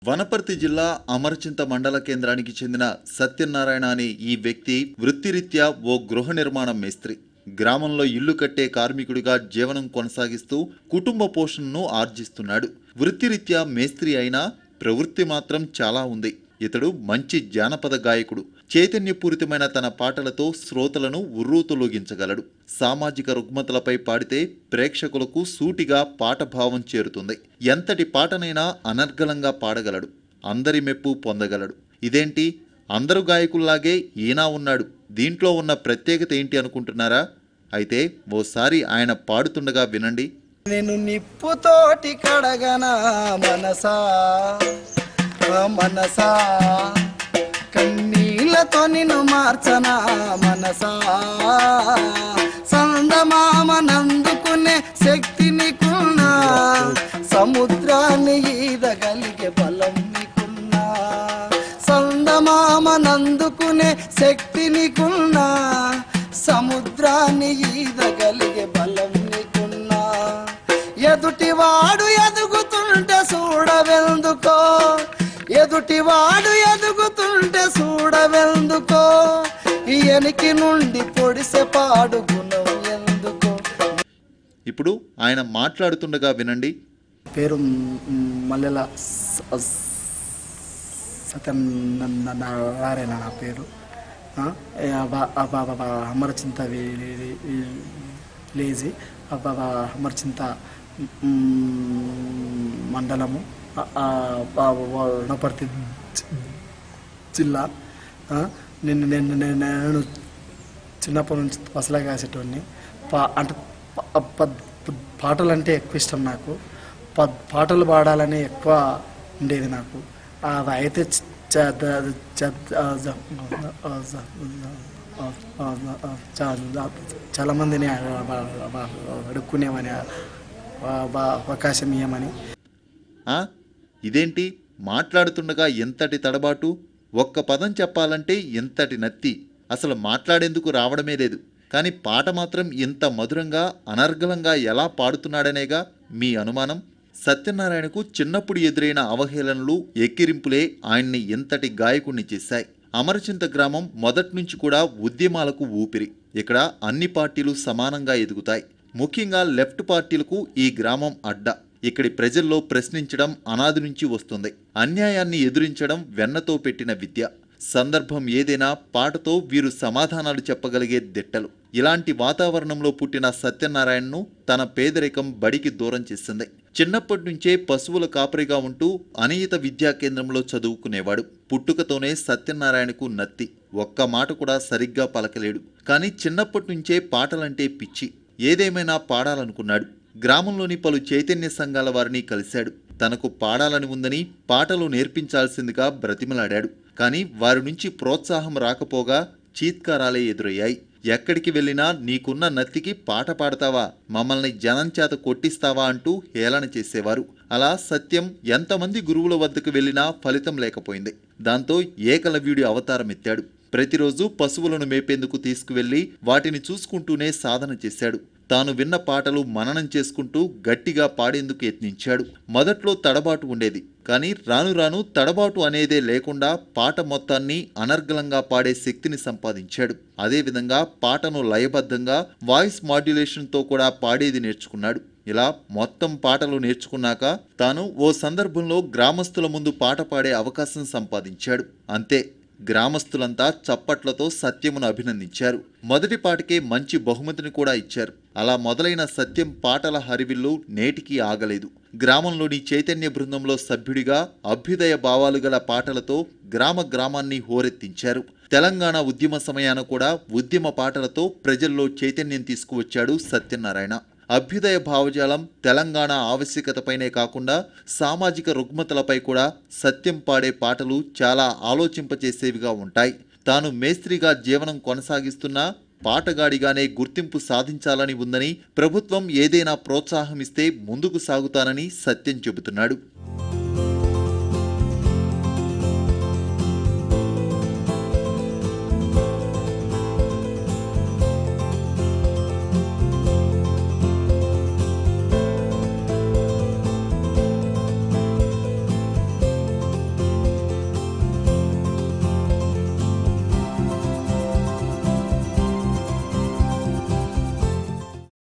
వనపర్తి జిల్లా అమరచింత మండల కేంద్రానికి చెందిన సత్యనారాయణ అనే ఈ వ్యక్తి వృత్తిరీత్యా ఓ గృహ నిర్మాణ మేస్త్రి గ్రామంలో ఇల్లు కట్టే కార్మికుడిగా జీవనం కొనసాగిస్తూ కుటుంబ పోషణను ఆర్జిస్తున్నాడు వృత్తిరీత్యా మేస్త్రి అయినా ప్రవృత్తి మాత్రం చాలా ఉంది ఇతడు మంచి జానపద గాయకుడు చైతన్యపూరితమైన తన పాటలతో శ్రోతలను ఉర్రూతలూగించగలడు సామాజిక రుగ్మతలపై పాడితే ప్రేక్షకులకు సూటిగా పాట భావం చేరుతుంది ఎంతటి పాటనైనా అనర్గళంగా పాడగలడు అందరి మెప్పు పొందగలడు ఇదేంటి అందరు గాయకుల్లాగే ఈయన ఉన్నాడు దీంట్లో ఉన్న ప్రత్యేకత ఏంటి అనుకుంటున్నారా అయితే ఓసారి ఆయన పాడుతుండగా వినండి నేను నిప్పుతోటి కడగనా మనసా ఆ మనసా కన్నీళ్ళతో నిన్ను మార్చనా మనసా సందమామ నందుకునే శక్తి నీకున్నా సముద్రాన్ని ఈదగలిగే బలం నీకున్నా సందమామ నందుకునే శక్తి నీకున్నా సముద్రాన్ని ఈదగలిగే బలం నీకున్నా ఎదుటివాడు ఎదుగుతుంటే చూడవెందుకో ఎదుటివాడు ఎదుగుతుంటే చూడవెందుకో ఎనికి నుండి పొడిసె పాడు గుణం ఎందుకో ఇప్పుడు ఆయన మాట్లాడుతుండగా వినండి పేరు మల్లెల సత్యనారాయణ నా పేరు ఆ, ఏ అబ్బా- అబ్బా అబ్బా అమరచింత వి- వి- వి- విలేజ్ అబ్బా అబ్బా అమరచింత మ్, మండలము ఆ, ఆ, ఆ, వనపర్తి జి- జిల్లా ఆ, నేను నేను నేను నేను చిన్నప్పటి నుంచి పసలా కాసేటోడిని పా అంటే ప- ప- ప- పాటలు అంటే ఎక్కువ ఇష్టం నాకు ప- పాటలు పాడాలని ఎక్కువ ఉండేది నాకు అది అయితే చ- చ- ద- చ- ఆ, జ- ఆ, జ- ఆ, ఆ, ఆ, చా- చాలా మందిని అడుక్కునేమని ఆ, బా- అవకాశం ఇవ్వమని ఆ ఇదేంటి మాట్లాడుతుండగా ఎంతటి తడబాటు ఒక్క పదం చెప్పాలంటే ఎంతటి నత్తి అసలు మాట్లాడేందుకు రావడమే లేదు కానీ పాట మాత్రం ఇంత మధురంగా అనర్గళంగా ఎలా పాడుతున్నాడనేగా మీ అనుమానం సత్యనారాయణకు చిన్నప్పుడు ఎదురైన అవహేళనలు ఎక్కిరింపులే ఆయన్ని ఎంతటి గాయకుణ్ణి చేశాయి అమరచింత గ్రామం మొదటి నుంచి కూడా ఉద్యమాలకు ఊపిరి ఇక్కడ అన్ని పార్టీలు సమానంగా ఎదుగుతాయి ముఖ్యంగా లెఫ్ట్ పార్టీలకు ఈ గ్రామం అడ్డా ఇక్కడి ప్రజల్లో ప్రశ్నించడం అనాది నుంచి వస్తుంది అన్యాయాన్ని ఎదురించడం వెన్నతో పెట్టిన విద్య సందర్భం ఏదైనా పాటతో వీరు సమాధానాలు చెప్పగలిగే దిట్టలు ఇలాంటి వాతావరణంలో పుట్టిన సత్యనారాయణను తన పేదరికం బడికి దూరం చేసింది చిన్నప్పటి నుంచే పశువుల కాపరిగా ఉంటూ అనియత విద్యా కేంద్రంలో చదువుకునేవాడు పుట్టుకతోనే సత్యనారాయణకు నత్తి ఒక్క మాట కూడా సరిగ్గా పలకలేడు కానీ చిన్నప్పటి నుంచే పాటలంటే పిచ్చి ఏదేమైనా పాడాలనుకున్నాడు గ్రామంలోని పలు చైతన్య సంఘాల వారిని కలిశాడు తనకు పాడాలని ఉందని పాటలు నేర్పించాల్సిందిగా బ్రతిమలాడాడు కానీ వారి నుంచి ప్రోత్సాహం రాకపోగా చీత్కారాలే ఎదురయ్యాయి ఎక్కడికి వెళ్ళినా నీకున్న నత్తికి పాట పాడతావా మమ్మల్ని జనం చేత కొట్టిస్తావా అంటూ హేళన చేసేవారు అలా సత్యం ఎంతమంది గురువుల వద్దకు వెళ్ళినా ఫలితం లేకపోయింది దాంతో ఏకలవ్యుడి అవతారం ఎత్తాడు ప్రతిరోజు పశువులను మేపేందుకు తీసుకువెళ్లి వాటిని చూసుకుంటూనే సాధన చేశాడు తాను విన్న పాటలు మననం చేసుకుంటూ గట్టిగా పాడేందుకు యత్నించాడు మొదట్లో తడబాటు ఉండేది కానీ రాను రాను తడబాటు అనేదే లేకుండా పాట మొత్తాన్ని అనర్గళంగా పాడే శక్తిని సంపాదించాడు అదేవిధంగా పాటను లయబద్ధంగా వాయిస్ మాడ్యులేషన్తో కూడా పాడేది నేర్చుకున్నాడు ఇలా మొత్తం పాటలు నేర్చుకున్నాక తాను ఓ సందర్భంలో గ్రామస్తుల ముందు పాట పాడే అవకాశం సంపాదించాడు అంతే గ్రామస్తులంతా చప్పట్లతో సత్యమును అభినందించారు మొదటి పాటకే మంచి బహుమతిని కూడా ఇచ్చారు అలా మొదలైన సత్యం పాటల హరివిల్లు నేటికి ఆగలేదు గ్రామంలోని చైతన్య బృందంలో సభ్యుడిగా అభ్యుదయ భావాలు గల పాటలతో గ్రామ గ్రామాన్ని హోరెత్తించారు తెలంగాణ ఉద్యమ సమయాన కూడా ఉద్యమ పాటలతో ప్రజల్లో చైతన్యం తీసుకువచ్చాడు సత్యనారాయణ అభ్యుదయ భావజాలం తెలంగాణ ఆవశ్యకతపైనే కాకుండా సామాజిక రుగ్మతలపై కూడా సత్యం పాడే పాటలు చాలా ఆలోచింపచేసేవిగా ఉంటాయి తాను మేస్త్రిగా జీవనం కొనసాగిస్తున్నా పాటగాడిగానే గుర్తింపు సాధించాలని ఉందని ప్రభుత్వం ఏదైనా ప్రోత్సాహం ఇస్తే ముందుకు సాగుతానని సత్యం చెబుతున్నాడు